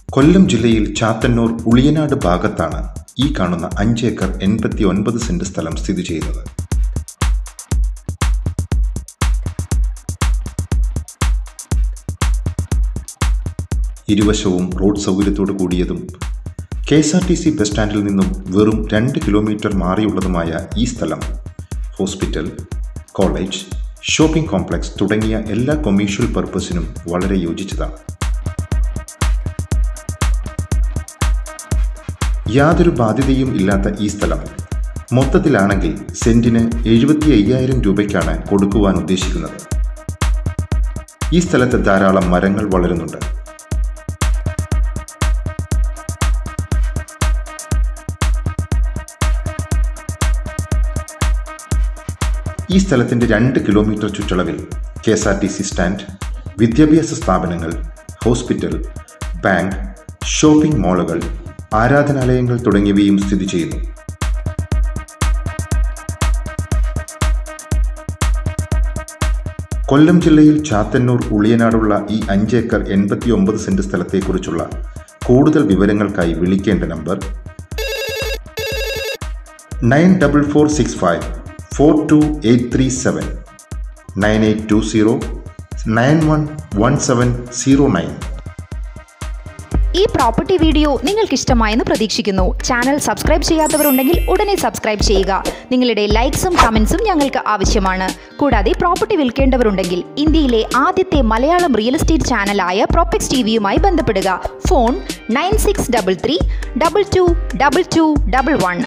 കൊല്ലം ജില്ലയിൽ ചാത്തന്നൂർ ഉളിയനാട് ഭാഗത്താണ് ഈ കാണുന്ന അഞ്ച് ഏക്കർ എൺപത്തി ഒൻപത് സെന്റ് സ്ഥലം സ്ഥിതി ചെയ്യുന്നത് ഇരുവശവും റോഡ് സൗകര്യത്തോടു കൂടിയതും K S R T C bus സ്റ്റാൻഡിൽ നിന്നും വെറും രണ്ട് കിലോമീറ്റർ മാറിയുള്ളതുമായ ഈ സ്ഥലം ഹോസ്പിറ്റൽ കോളേജ് ഷോപ്പിംഗ് കോംപ്ലക്സ് തുടങ്ങിയ എല്ലാ കൊമേഴ്ഷ്യൽ പർപ്പസിനും വളരെ യോജിച്ചതാണ് യാതൊരു ബാധ്യതയും ഇല്ലാത്ത ഈ സ്ഥലം മൊത്തത്തിലാണെങ്കിൽ സെന്റിന് എഴുപത്തി അയ്യായിരം രൂപയ്ക്കാണ് കൊടുക്കുവാൻ ഉദ്ദേശിക്കുന്നത് ഈ സ്ഥലത്ത് ധാരാളം മരങ്ങൾ വളരുന്നുണ്ട് ഈ സ്ഥലത്തിന്റെ രണ്ട് കിലോമീറ്റർ ചുറ്റളവിൽ K S R T C stand വിദ്യാഭ്യാസ സ്ഥാപനങ്ങൾ ഹോസ്പിറ്റൽ ബാങ്ക് ഷോപ്പിംഗ് മാളുകൾ ആരാധനാലയങ്ങൾ തുടങ്ങിയവയും സ്ഥിതി ചെയ്യുന്നു കൊല്ലം ജില്ലയിൽ ചാത്തന്നൂർ ഉളിയനാടുള്ള ഈ അഞ്ച് ഏക്കർ എൺപത്തി ഒമ്പത് സെന്റ് സ്ഥലത്തെക്കുറിച്ചുള്ള കൂടുതൽ വിവരങ്ങൾക്കായി വിളിക്കേണ്ട number nine double four six five four two eight three seven nine eight two zero nine one one seven zero nine ഈ പ്രോപ്പർട്ടി വീഡിയോ നിങ്ങൾക്ക് ഇഷ്ടമായെന്ന് പ്രതീക്ഷിക്കുന്നു ചാനൽ സബ്സ്ക്രൈബ് ചെയ്യാത്തവരുണ്ടെങ്കിൽ ഉടനെ സബ്സ്ക്രൈബ് ചെയ്യുക നിങ്ങളുടെ ലൈക്സും കമൻസും ഞങ്ങൾക്ക് ആവശ്യമാണ് കൂടാതെ പ്രോപ്പർട്ടി വിൽക്കേണ്ടവരുണ്ടെങ്കിൽ ഇന്ത്യയിലെ ആദ്യത്തെ മലയാളം റിയൽ എസ്റ്റേറ്റ് ചാനലായ പ്രോപ്പക്സ് ടി വിയുമായി ബന്ധപ്പെടുക phone nine six double three double two double two double one